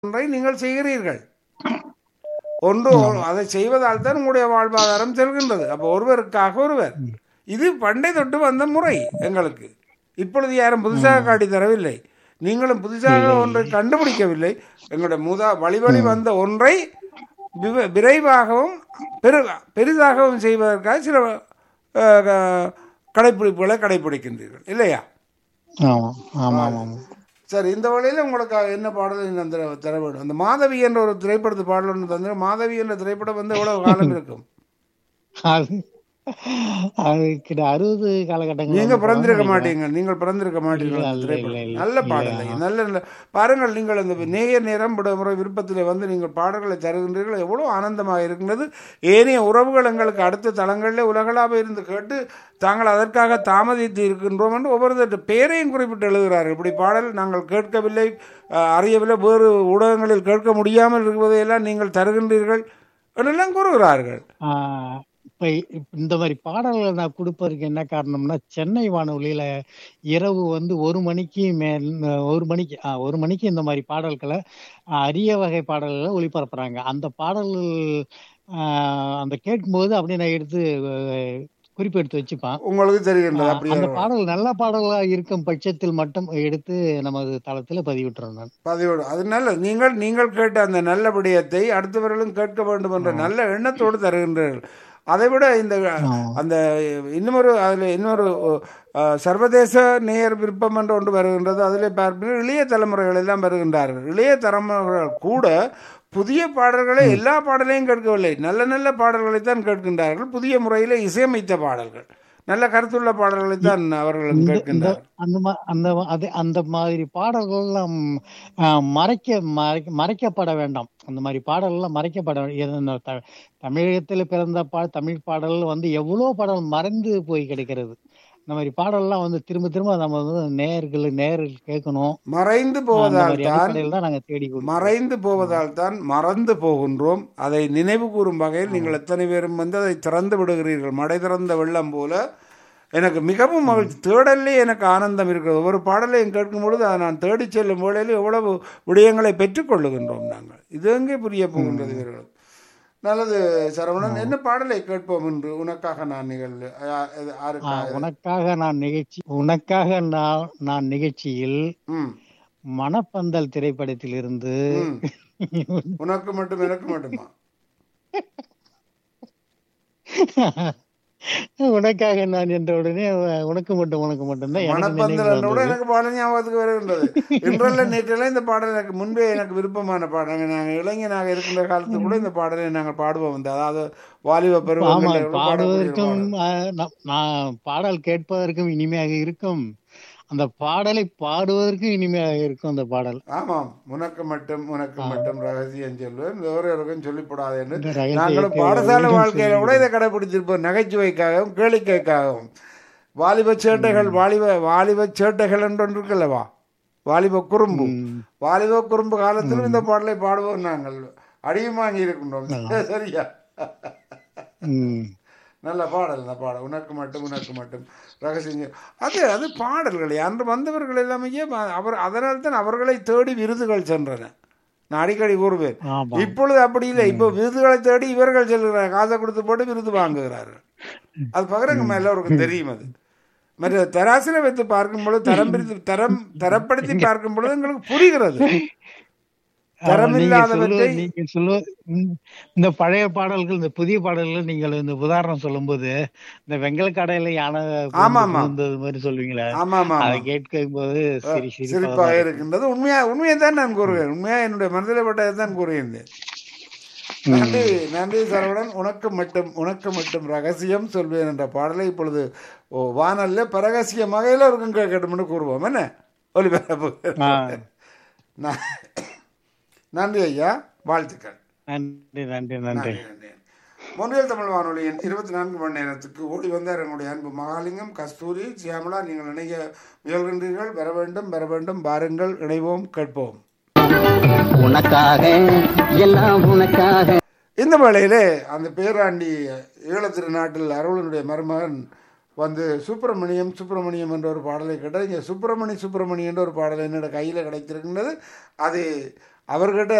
ஒன்றை நீங்கள் செய்கிறீர்கள் ஒன்று அதை செய்வதால் தான் உங்களுடைய வாழ்வாதாரம் செல்கின்றது அப்போ ஒருவருக்காக ஒருவர் இது பண்டை தொட்டு வந்த முறை எங்களுக்கு இப்பொழுது யாரும் புதுசாக காட்டி தரவில்லை நீங்களும் புதுசாக ஒன்றை கண்டுபிடிக்கவில்லை எங்களுடைய முதா வழி வழி வந்த ஒன்றை விவ- விரைவாகவும் பெரு பெரிதாகவும் செய்வதற்காக சில அஹ், க- கடைப்பிடிப்புகளை கடைப்பிடிக்கின்றீர்கள் இல்லையா ஆமாம் ஆமாம் ஆமாம் சரி இந்த வழியில் உங்களுக்கு என்ன பாடல் நீங்கள் அந்த தர வேண்டும் அந்த மாதவி என்ற ஒரு திரைப்படத்து பாடல் ஒன்று தந்து மாதவி என்ற திரைப்படம் வந்து எவ்வளவு காலம் இருக்கும் அது அது கிட்ட அறுபது காலகட்டங்கள் நீங்க வந்து பிறந்திருக்க படம் மாட்டீங்க நீங்கள் பிறந்திருக்க மாட்டீர்கள் இல்ல, அந்த இல்ல, திரைப்படம் இல்ல, இல்ல. நல்ல இல்ல, பாடல் ஆமா. நல்ல நல்ல பாருங்கள் நீங்கள் அந்த நேயர் நேரம் விடுமுறை விருப்பத்தில் வந்து நீங்கள் பாடல்களை தருகின்றீர்கள் எவ்வளவு ஆனந்தமாக இருக்கின்றது ஏனைய உறவுகள் எங்களுக்கு அடுத்த தளங்களில் உலகளாக இருந்து கேட்டு தாங்கள் அதற்காக தாமதித்து இருக்கின்றோம் என்று ஒவ்வொருத்தர் பேரையும் குறிப்பிட்டு எழுதுகிறார்கள் இப்படி பாடல் நாங்கள் கேட்கவில்லை அஹ், அறியவில்லை வேறு ஊடகங்களில் கேட்க முடியாமல் இருப்பதையெல்லாம் நீங்கள் தருகின்றீர்கள் என்றெல்லாம் கூறுகிறார்கள் ஆஹ் இப்ப இப்ப இந்த மாதிரி பாடல்களை நான் கொடுப்பதற்கு என்ன காரணம்னா சென்னை வானொலியில இரவு வந்து ஒரு மணிக்கு மேல் ஒரு மணிக்கு ஆ, ஒரு மணிக்கு இந்த மாதிரி பாடல்களை ஆ, அரிய வகை பாடல்களை ஒளிபரப்புறாங்க அந்த பாடல்கள் ஆஹ், அந்த கேட்கும்போது அப்படியே நான் எடுத்து அஹ், குறிப்பு எடுத்து வச்சுப்பேன் உங்களுக்கு தெரிகின்றது ஆஹ், அப்படியே அந்த பாடல் நல்ல பாடலா இருக்கும் பட்சத்தில் மட்டும் எடுத்து நமது தளத்துல பதிவிட்டுறேன் நான் பதிவோடு அது நல்ல நீங்கள் நீங்கள் கேட்ட அந்த நல்ல விடயத்தை அடுத்தவர்களும் கேட்க வேண்டும் என்ற நல்ல எண்ணத்தோடு தருகின்றீர்கள் அதைவிட இந்த அந்த இன்னொரு அதில் இன்னொரு அஹ், சர்வதேச நேயர் விருப்பம் என்று ஒன்று வருகின்றது அதில் பார்ப்பீர்கள் இளைய தலைமுறைகள் எல்லாம் வருகின்றார்கள் இளைய தலைமுறைகள் கூட புதிய பாடல்களை எல்லா பாடலையும் கேட்கவில்லை நல்ல நல்ல பாடல்களை தான் கேட்கின்றார்கள் புதிய முறையில் இசையமைத்த பாடல்கள் நல்ல கருத்துள்ள பாடல்களை தான் அவர்கள் இந்த கேட்கின்றார்கள் அந்த மா- அந்த மா- அது அந்த மாதிரி பாடல்கள் எல்லாம் ஆஹ், மறைக்க மறைக்க மறைக்கப்பட வேண்டாம் அந்த மாதிரி பாடல் எல்லாம் மறைக்கப்பட வே- எது இந்த த- தமிழகத்துல பிறந்த பா தமிழ் பாடல் வந்து எவ்வளவு பாடல் மறைந்து போய் கிடைக்கிறது இந்த மாதிரி பாடல்லாம் வந்து திரும்ப திரும்ப நம்ம வந்து நேயர்கள் நேயர்கள் கேட்கணும் மறைந்து அந்த போவதால் மாதிரி தான் அடிப்படையில் தான் நாங்க தேடி கொடுக்கிறோம். மறைந்து போவதால் தான் மறந்து போகின்றோம் அதை நினைவு கூறும் வகையில் நீங்கள் எத்தனை பேரும் வந்து அதை திறந்து விடுகிறீர்கள் மடை திறந்த வெள்ளம் போல எனக்கு மிகவும் மகிழ்ச்சி தேடலே எனக்கு ஆனந்தம் இருக்கிறது ஒவ்வொரு பாடலையும் கேட்கும் பொழுது அதை நான் தேடிச் செல்லும் வேளையில் எவ்வளவு விடயங்களை பெற்றுக்கொள்ளுகின்றோம் நாங்கள் இது எங்கே புரிய போகின்றது இவர்கள் நல்லது சரவணன் என்ன பாடலை கேட்போம் என்று உனக்காக நான் நிகழ்வு யா- இது ஆஹ், யாருக்காக உனக்காக நான் நிகழ்ச்சி உனக்காக நான் நான் நிகழ்ச்சியில் ம் மணப்பந்தல் திரைப்படத்திலிருந்து ம் உனக்கு மட்டும் எனக்கு மட்டுமா உனக்காக நான் என்ற உடனே அஹ், உனக்கு மட்டும் உனக்கு மட்டும் தான் எனக்கு நினைவு மணப்பந்தல் கூட வந்தது. எனக்கு பாடல் ஞாபகத்துக்கு வருகின்றது இன்றல்ல நேற்றெல்லாம் இந்த பாடல் எனக்கு முன்பே எனக்கு விருப்பமான பாடல் நாங்கள் இளைஞனாக இருக்கின்ற காலத்தில் கூட இந்த பாடலை நாங்கள் பாடுவோம் இந்த அதாவது வாலிப ஆமா பருவங்களில் கூட பாடக்கூடிய ஒரு பாடுவதற்கும் பாடல். அஹ், நா- நான் பாடல் கேட்பதற்கும் இனிமையாக இருக்கும் அந்த பாடலை பாடுவதற்கும் இனிமையாக இருக்கும் அந்த பாடல் ஆமாம் உனக்கு மட்டும் உனக்கு மட்டும் ரகசியம் சொல்லுவேன் வேறொருக்கும் சொல்லிப்படாது என்று இந்த ரகசியத்தை நாங்களும் பாடசாலை அவரிடம் வாழ்க்கையில கூட இதை கடைபிடிச்சிருப்போம் நகைச்சுவைக்காகவும் கேளிக்கைக்காகவும் வாலிப சேட்டைகள் வாலிப வாலிப சேட்டைகள் என்று ஒன்று இருக்குல்லவா வாலிப குறும்பு வாலிப குறும்பு காலத்திலும் இந்த பாடலை பாடுவோம் நாங்கள் அடியும் வாங்கி இருக்கின்றோம் சரியா ம். நல்ல பாடல் இந்த பாடல் உனக்கு மட்டும் உனக்கு மட்டும் ரகசியம் அது அது பாடல்கள் அன்று வந்தவர்கள் எல்லாமே ஏன் அவர் அதனால் தான் அவர்களை தேடி விருதுகள் சென்றன நான் அடிக்கடி கூறுவேன் ஆமா இப்பொழுது அப்படி இல்லை இப்போ விருதுகளை தேடி இவர்கள் செல்கிறார்கள் காசை கொடுத்து போட்டு விருது வாங்குகிறார்கள் அது பகிரங்கமா எல்லோருக்கும் தெரியும் அது மற்ற தராசில வைத்து பார்க்கும் பொழுது தரம் பிரித்து தரம் தரப்படுத்தி பார்க்கும் பொழுது எங்களுக்கு புரிகிறது ஆமா, நீங்க தரமில்லாதவற்றை சொல்லுவது நீங்க சொல்லுவது இந்த- இந்த பழைய பாடல்கள் இந்த புதிய பாடல்கள் நீங்கள் இந்த உதாரணம் சொல்லும்போது இந்த வெங்கல கடையில யானை ஆமா, புகுந்து ஆமா. புகுந்தது மாதிரி சொல்லுவீங்களே ஆமா ஆமா அதை கேட்கும் போது சரி சரி சிரிப்பாக இருக்கின்றது உண்மையா உண்மையை தான் நான் கூறுகிறேன் உண்மையா என்னுடைய மனதில் பட்டதை தான் கூறுகின்றேன் நன்றி நன்றி சரவணன் உனக்கு மட்டும் உனக்கு மட்டும் ரகசியம் சொல்வேன் என்ற பாடலை இப்பொழுது ஓ வானல்ல பரகசியமாக எல்லோருக்கும் கேட்கட்டும்னு கூறுவோம் என்ன ஒலிபரப்பு ஆ. ந- நன்றி ஐயா வாழ்த்துக்கள் நன்றி நன்றி நன்றி மொன்றியல் தமிழ் வானொலியின் இருபத்தி நான்கு மணி நேரத்துக்கு ஓடி வந்தார் என்னுடைய அன்பு மகாலிங்கம் கஸ்தூரி சியாமலா நீங்கள் இணைய முயல்கின்றீர்கள் வர வேண்டும் வர வேண்டும் பாருங்கள் இணைவோம் கேட்போம் உனக்காக எல்லாம் உனக்காக இந்த வேளையிலே அந்த பேராண்டி ஈழத்திருநாட்டில் அருளனுடைய மருமகன் வந்து சுப்பிரமணியம் சுப்பிரமணியம் என்ற ஒரு பாடலை கேட்டால் இங்கே சுப்பிரமணி சுப்பிரமணி என்ற ஒரு பாடல் என்னோட கையில் கிடைத்திருக்கின்றது அது அவர்கிட்ட